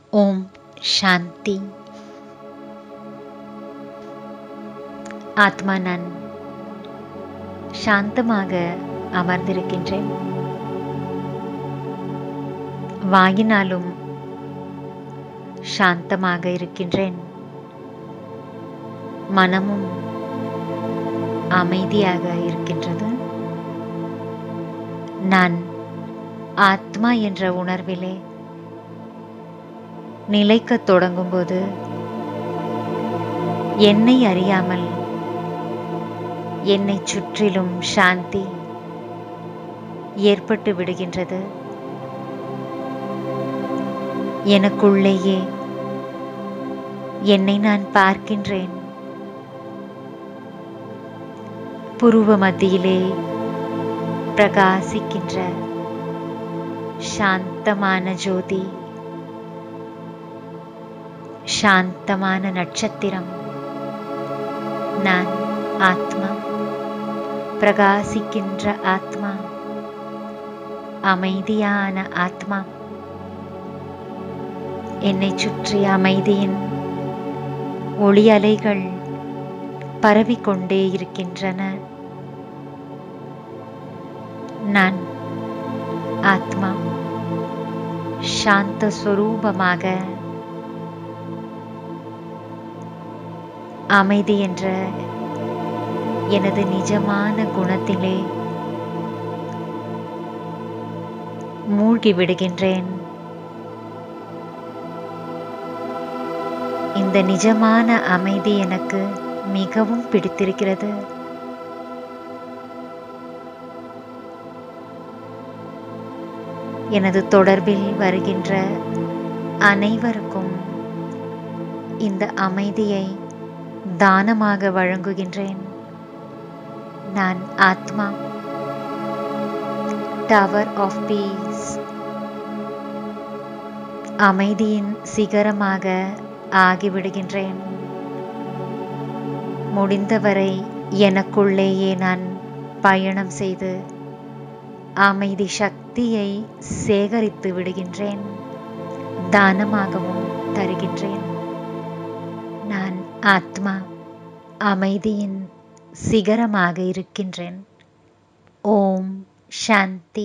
ஓம் சாந்தி ஆத்மா நான் சாந்தமாக அமர்ந்திருக்கின்றேன் வாங்கினாலும் சாந்தமாக இருக்கின்றேன் மனமும் அமைதியாக இருக்கின்றது நான் ஆத்மா என்ற உணர்விலே நிலைக்கத் தொடங்கும்போது என்னை அறியாமல் என்னை சுற்றிலும் சாந்தி ஏற்பட்டு விடுகின்றது எனக்குள்ளேயே என்னை நான் பார்க்கின்றேன் புருவ மத்தியிலே பிரகாசிக்கின்ற சாந்தமான ஜோதி சாந்தமான நட்சத்திரம் நான் ஆத்மா பிரகாசிக்கின்ற ஆத்மா அமைதியான ஆத்மா என்னை சுற்றி அமைதியின் ஒளி அலைகள் பரவிக்கொண்டே இருக்கின்றன நான் ஆத்மா சாந்த ஸ்வரூபமாக அமைதி என்ற எனது நிஜமான குணத்திலே மூழ்கி விடுகின்றேன் இந்த நிஜமான அமைதி எனக்கு மிகவும் பிடித்திருக்கிறது எனது தொடர்பில் வருகின்ற அனைவருக்கும் இந்த அமைதியை தானமாக வழங்குகின்றேன் நான் ஆத்மா டவர் ஆஃப் பீஸ் அமைதியின் சிகரமாக ஆகிவிடுகின்றேன் முடிந்தவரை எனக்குள்ளேயே நான் பயணம் செய்து அமைதி சக்தியை சேகரித்து விடுகின்றேன் தானமாகவும் தருகின்றேன் நான் ஆத்மா அமைதியின் சிகரமாக இருக்கின்றேன் ஓம் சாந்தி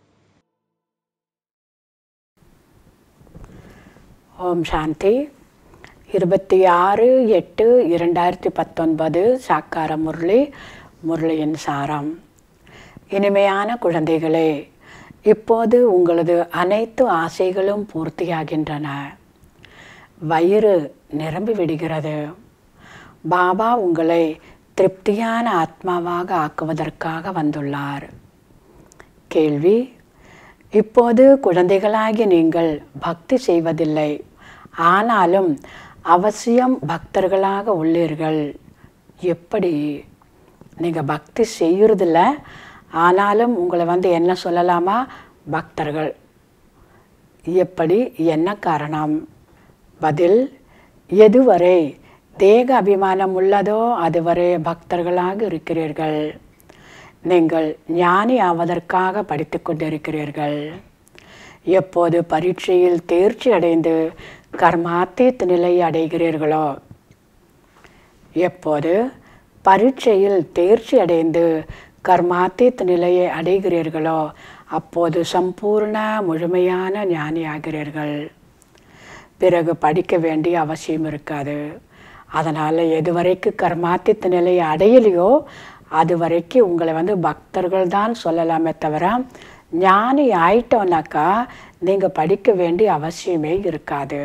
ஓம் சாந்தி இருபத்தி ஆறு எட்டு இரண்டாயிரத்தி பத்தொன்பது சாக்கார முரளி முரளியின் சாரம் இனிமையான குழந்தைகளே இப்போது உங்களது அனைத்து ஆசைகளும் பூர்த்தியாகின்றன வயிறு நிரம்பி விடுகிறது பாபா உங்களை திருப்தியான ஆத்மாவாக ஆக்குவதற்காக வந்துள்ளார் கேள்வி இப்போது குழந்தைகளாகி நீங்கள் பக்தி செய்வதில்லை ஆனாலும் அவசியம் பக்தர்களாக உள்ளீர்கள் எப்படி நீங்கள் பக்தி செய்யறதில்ல ஆனாலும் உங்களை வந்து என்ன சொல்லலாமா பக்தர்கள் எப்படி என்ன காரணம் பதில் எதுவரை தேக அபிமானம் உள்ளதோ அதுவரை பக்தர்களாக இருக்கிறீர்கள் நீங்கள் ஞானி ஆவதற்காக படித்து கொண்டிருக்கிறீர்கள் எப்போது பரீட்சையில் தேர்ச்சி அடைந்து கர்மாத்தீத் நிலை அடைகிறீர்களோ எப்போது பரீட்சையில் தேர்ச்சி அடைந்து கர்மாத்தீத் நிலையை அடைகிறீர்களோ அப்போது சம்பூர்ண முழுமையான ஞானி ஆகிறீர்கள் பிறகு படிக்க வேண்டிய அவசியம் இருக்காது அதனால் எது வரைக்கும் கர்மாத்தித்த நிலையை அடையலையோ அது வரைக்கும் உங்களை வந்து பக்தர்கள் தான் சொல்லலாமே தவிர ஞானி ஆயிட்டோன்னாக்கா நீங்கள் படிக்க வேண்டிய அவசியமே இருக்காது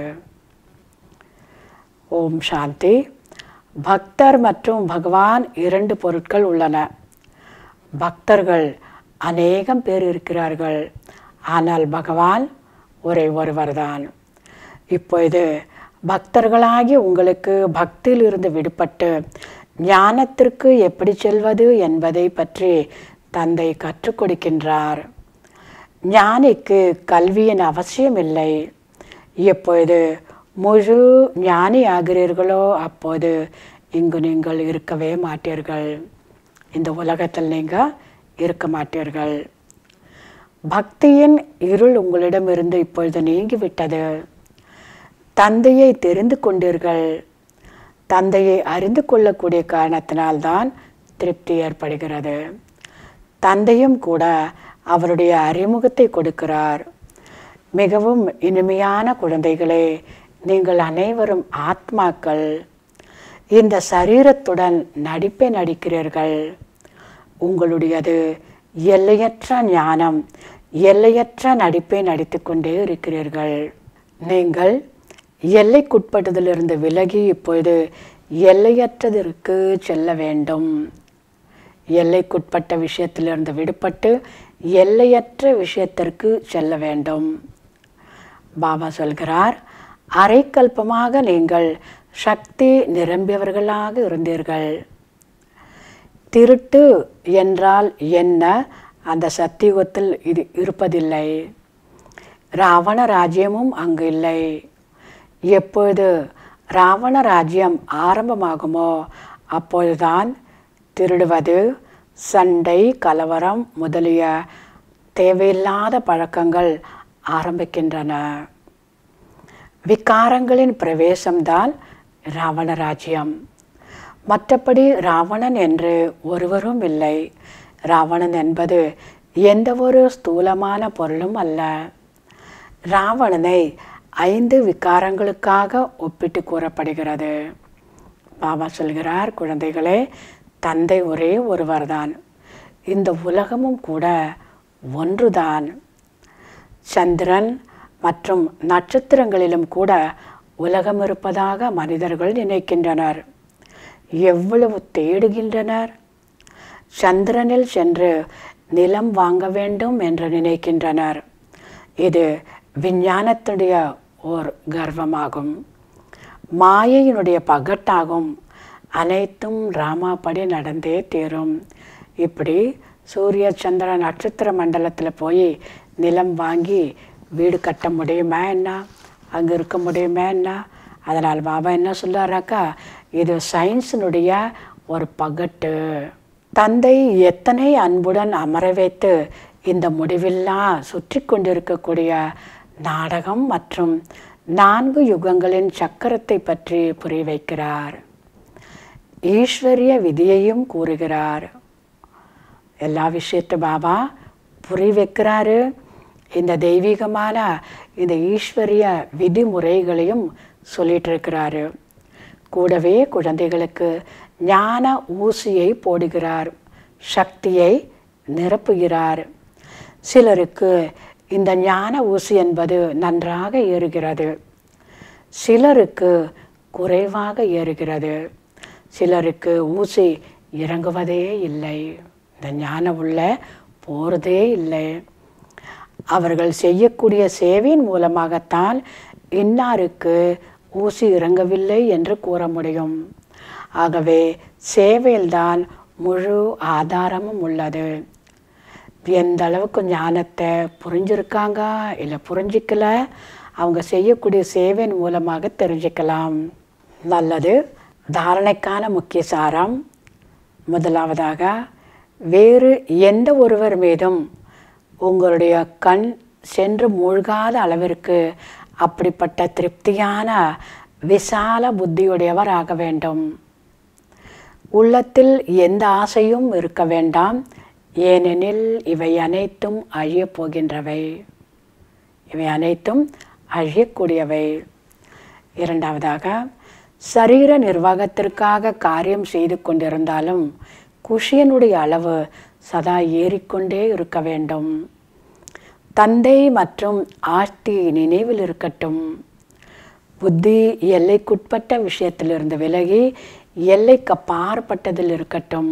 ஓம் சாந்தி பக்தர் மற்றும் பகவான் இரண்டு பொருட்கள் உள்ளன பக்தர்கள் அநேகம் பேர் இருக்கிறார்கள் ஆனால் பகவான் ஒரே ஒருவர்தான் இப்பொழுது பக்தர்களாகி உங்களுக்கு பக்தியிலிருந்து விடுபட்டு ஞானத்திற்கு எப்படி செல்வது என்பதை பற்றி தந்தை கற்றுக் கொடுக்கின்றார் ஞானிக்கு கல்வியின் அவசியம் இல்லை எப்பொழுது முழு ஞானி ஆகிறீர்களோ அப்போது இங்கு நீங்கள் இருக்கவே மாட்டீர்கள் இந்த உலகத்தில் நீங்கள் இருக்க மாட்டீர்கள் பக்தியின் இருள் உங்களிடமிருந்து இப்பொழுது நீங்கிவிட்டது தந்தையை தெரிந்து கொண்டீர்கள் தந்தையை அறிந்து கொள்ளக்கூடிய காரணத்தினால்தான் திருப்தி ஏற்படுகிறது தந்தையும் கூட அவருடைய அறிமுகத்தை கொடுக்கிறார் மிகவும் இனிமையான குழந்தைகளே நீங்கள் அனைவரும் ஆத்மாக்கள் இந்த சரீரத்துடன் நடிப்பை நடிக்கிறீர்கள் உங்களுடையது எல்லையற்ற ஞானம் எல்லையற்ற நடிப்பை நடித்து கொண்டே இருக்கிறீர்கள் நீங்கள் எல்லைக்குட்பட்டதிலிருந்து விலகி இப்பொழுது எல்லையற்றதற்கு செல்ல வேண்டும் எல்லைக்குட்பட்ட விஷயத்திலிருந்து விடுபட்டு எல்லையற்ற விஷயத்திற்கு செல்ல வேண்டும் பாபா சொல்கிறார் அரைக்கல்பமாக நீங்கள் சக்தி நிரம்பியவர்களாக இருந்தீர்கள் திருட்டு என்றால் என்ன அந்த சத்தியுகத்தில் இது இருப்பதில்லை ராவண ராஜ்யமும் அங்கு இல்லை எப்பொழுது ராவண ராஜ்யம் ஆரம்பமாகுமோ அப்பொழுதுதான் திருடுவது சண்டை கலவரம் முதலிய தேவையில்லாத பழக்கங்கள் ஆரம்பிக்கின்றன விகாரங்களின் பிரவேசம்தான் ராவண ராஜ்யம் மற்றபடி ராவணன் என்று ஒருவரும் இல்லை ராவணன் என்பது எந்த ஒரு ஸ்தூலமான பொருளும் அல்ல ராவணனை ஐந்து விகாரங்களுக்காக ஒப்பிட்டு கூறப்படுகிறது பாபா சொல்கிறார் குழந்தைகளே தந்தை ஒரே ஒருவர்தான் இந்த உலகமும் கூட ஒன்றுதான் சந்திரன் மற்றும் நட்சத்திரங்களிலும் கூட உலகம் இருப்பதாக மனிதர்கள் நினைக்கின்றனர் எவ்வளவு தேடுகின்றனர் சந்திரனில் சென்று நிலம் வாங்க வேண்டும் என்று நினைக்கின்றனர் இது விஞ்ஞானத்துடைய ஓர் கர்வமாகும் மாயையினுடைய பகட்டாகும் அனைத்தும் ராமாப்படி நடந்தே தீரும் இப்படி சூரிய சந்திர நட்சத்திர மண்டலத்தில் போய் நிலம் வாங்கி வீடு கட்ட முடியுமா என்ன அங்கே இருக்க முடியுமா என்ன அதனால் பாபா என்ன சொல்றாராக்கா இது சயின்ஸினுடைய ஒரு பகட்டு தந்தை எத்தனை அன்புடன் அமர வைத்து இந்த முடிவில்லா சுற்றி கொண்டிருக்கக்கூடிய நாடகம் மற்றும் நான்கு யுகங்களின் சக்கரத்தை பற்றி புரிய வைக்கிறார் ஈஸ்வரிய விதியையும் கூறுகிறார் எல்லா விஷயத்தை பாபா புரி வைக்கிறாரு இந்த தெய்வீகமான இந்த ஈஸ்வரிய விதிமுறைகளையும் சொல்லிட்டு இருக்கிறாரு கூடவே குழந்தைகளுக்கு ஞான ஊசியை போடுகிறார் சக்தியை நிரப்புகிறார் சிலருக்கு இந்த ஞான ஊசி என்பது நன்றாக ஏறுகிறது சிலருக்கு குறைவாக ஏறுகிறது சிலருக்கு ஊசி இறங்குவதே இல்லை இந்த ஞானம் உள்ள போகிறதே இல்லை அவர்கள் செய்யக்கூடிய சேவையின் மூலமாகத்தான் இன்னாருக்கு ஊசி இறங்கவில்லை என்று கூற முடியும் ஆகவே சேவையில்தான் முழு ஆதாரமும் உள்ளது எந்த அளவுக்கு ஞானத்தை புரிஞ்சிருக்காங்க இல்லை புரிஞ்சிக்கல அவங்க செய்யக்கூடிய சேவையின் மூலமாக தெரிஞ்சுக்கலாம் நல்லது தாரணைக்கான முக்கிய சாரம் முதலாவதாக வேறு எந்த ஒருவர் மீதும் உங்களுடைய கண் சென்று மூழ்காத அளவிற்கு அப்படிப்பட்ட திருப்தியான விசால புத்தியுடையவர் ஆக வேண்டும் உள்ளத்தில் எந்த ஆசையும் இருக்க வேண்டாம் ஏனெனில் இவை அனைத்தும் அழியப் போகின்றவை இவை அனைத்தும் அழியக்கூடியவை இரண்டாவதாக சரீர நிர்வாகத்திற்காக காரியம் செய்து கொண்டிருந்தாலும் குஷியனுடைய அளவு சதா ஏறிக்கொண்டே இருக்க வேண்டும் தந்தை மற்றும் ஆஸ்தி நினைவில் இருக்கட்டும் புத்தி எல்லைக்குட்பட்ட விஷயத்திலிருந்து விலகி எல்லைக்கு அப்பாற்பட்டதில் இருக்கட்டும்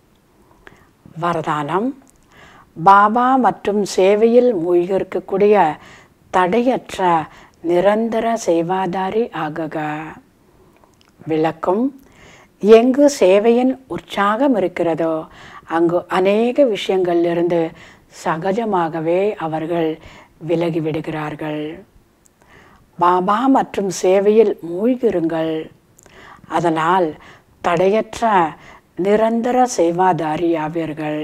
வரதானம் பாபா மற்றும் சேவையில் மூழ்கி இருக்கக்கூடிய தடையற்ற நிரந்தர செய்வாதாரி ஆகுக விளக்கும் எங்கு சேவையின் உற்சாகம் இருக்கிறதோ அங்கு அநேக விஷயங்களிலிருந்து சகஜமாகவே அவர்கள் விலகி விடுகிறார்கள் பாபா மற்றும் சேவையில் மூழ்கிருங்கள் அதனால் தடையற்ற நிரந்தர சேவாதாரியாவீர்கள்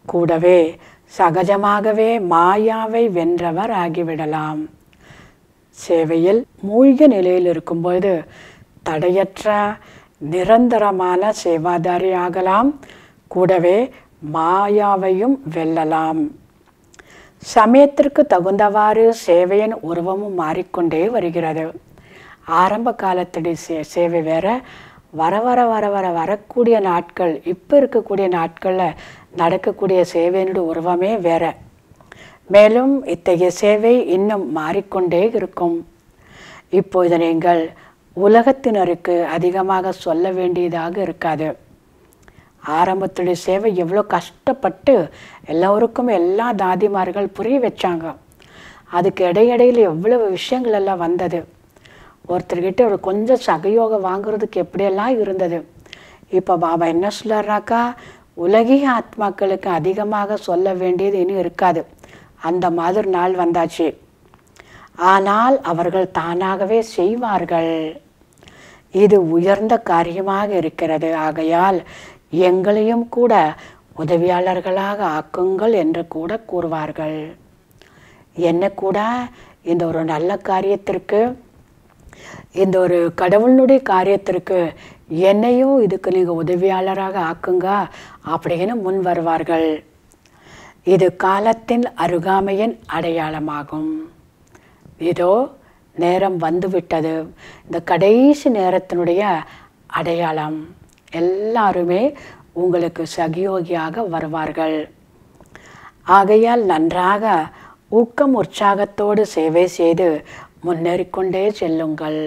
கூடவே சகஜமாகவே மாயாவை வென்றவர் ஆகிவிடலாம் சேவையில் மூழ்கிய நிலையில் இருக்கும்போது தடையற்ற நிரந்தரமான சேவாதாரி ஆகலாம் கூடவே மாயாவையும் வெல்லலாம் சமயத்திற்கு தகுந்தவாறு சேவையின் உருவமும் மாறிக்கொண்டே வருகிறது ஆரம்ப காலத்துடைய சே சேவை வேற வர வர வர வர வரக்கூடிய நாட்கள் இப்போ இருக்கக்கூடிய நாட்களில் நடக்கக்கூடிய சேவையினுடைய உருவமே வேற மேலும் இத்தகைய சேவை இன்னும் மாறிக்கொண்டே இருக்கும் இப்போது நீங்கள் உலகத்தினருக்கு அதிகமாக சொல்ல வேண்டியதாக இருக்காது ஆரம்பத்துடைய சேவை எவ்வளோ கஷ்டப்பட்டு எல்லோருக்கும் எல்லா தாதிமார்கள் புரிய வச்சாங்க அதுக்கு இடையிடையில் எவ்வளவு விஷயங்கள் எல்லாம் வந்தது ஒருத்தர்கிட்ட ஒரு கொஞ்சம் சகயோகம் வாங்குறதுக்கு எப்படியெல்லாம் இருந்தது இப்போ பாபா என்ன சொல்கிறாக்கா உலகிய ஆத்மாக்களுக்கு அதிகமாக சொல்ல வேண்டியது இன்னும் இருக்காது அந்த மாதிரி நாள் வந்தாச்சு ஆனால் அவர்கள் தானாகவே செய்வார்கள் இது உயர்ந்த காரியமாக இருக்கிறது ஆகையால் எங்களையும் கூட உதவியாளர்களாக ஆக்குங்கள் என்று கூட கூறுவார்கள் என்ன கூட இந்த ஒரு நல்ல காரியத்திற்கு இந்த ஒரு கடவுளுடைய காரியத்திற்கு என்னையும் இதுக்கு நீங்கள் உதவியாளராக ஆக்குங்க அப்படின்னு முன் வருவார்கள் இது காலத்தின் அருகாமையின் அடையாளமாகும் இதோ நேரம் வந்துவிட்டது இந்த கடைசி நேரத்தினுடைய அடையாளம் எல்லாருமே உங்களுக்கு சகியோகியாக வருவார்கள் ஆகையால் நன்றாக ஊக்கம் உற்சாகத்தோடு சேவை செய்து முன்னேறிக்கொண்டே செல்லுங்கள்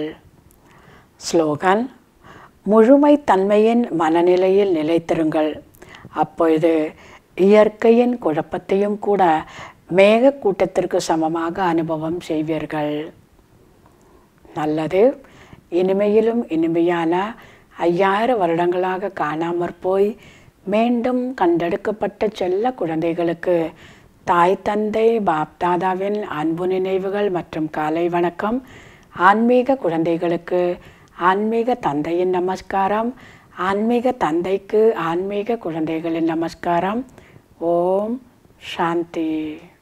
ஸ்லோகன் முழுமை தன்மையின் மனநிலையில் நிலைத்திருங்கள் அப்பொழுது இயற்கையின் குழப்பத்தையும் கூட மேக கூட்டத்திற்கு சமமாக அனுபவம் செய்வீர்கள் நல்லது இனிமையிலும் இனிமையான ஐயாயிரம் வருடங்களாக காணாமற் போய் மீண்டும் கண்டெடுக்கப்பட்ட செல்ல குழந்தைகளுக்கு தாய் தந்தை பாப்தாதாவின் அன்பு நினைவுகள் மற்றும் காலை வணக்கம் ஆன்மீக குழந்தைகளுக்கு ஆன்மீக தந்தையின் நமஸ்காரம் ஆன்மீக தந்தைக்கு ஆன்மீக குழந்தைகளின் நமஸ்காரம் ஓம் சாந்தி